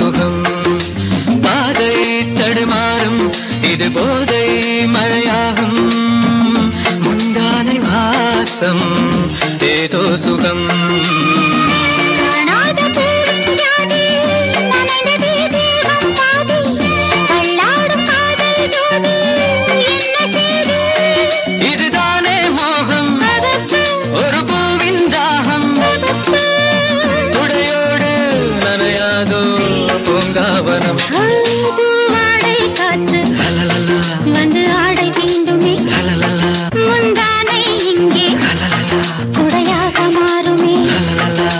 சுகம் பாதை தடுமாறும் இது போதை மழையாகும் முந்தானை வாசம் ஏதோ சுகம் காணாத பூவின் ஜாதி நனைந்ததே தேகம் பாதி தள்ளாடும் காதல் ஜோதி என்ன செய்து இதுதானே மோகம் பதப்பு ஒரு பூவின் தாகம் பதப்பு துடையோடு நனையாதோ பூங்காவனம் வாடை காற்று லலலலா, வந்து ஆடை தீண்டுமே லலலலா, முந்தானை இங்கே லலலலா, குடையாக மாறுமே லலலலா.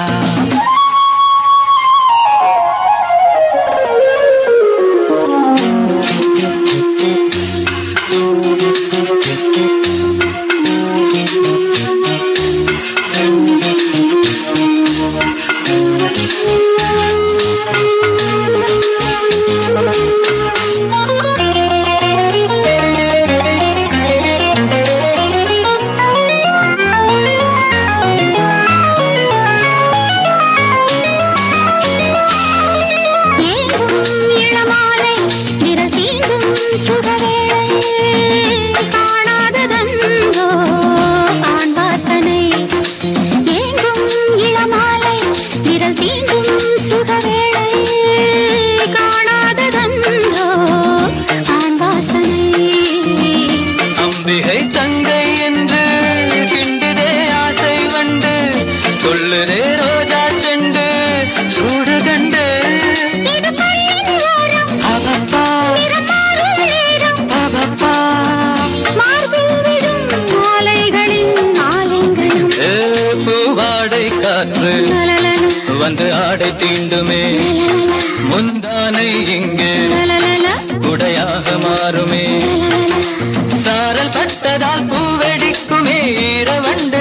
ஏங்கும் இளமாலை விரல் தீண்டும் சுகவேளை காணாததன்றோ ஆண் வாசனை ஏங்கும் இளமாலை விரல் தீண்டும் சுகவேளை காணாததன்றோ ஆண் வாசனை அம்பிகை தங்கை என்று கிண்டுதே ஆசை வண்டு சொல்லுதே ரோஜா செண்டு சூடு கண்டு இது பள்ளின் ஓரம் அவப்பா நிறமாறும் நேரம் அவப்பா மார்பில் விடும் மாலைகளின் ஆலிங்கனம் ஏ பூவாடை காற்று லலலல, வந்து ஆடை தீண்டுமே லலலல, முந்தானை இங்கே லலலல, குடையாக மாறுமே லலலல. சாரல் பட்டதால் பூவெடிக்குமே ஈரவண்டு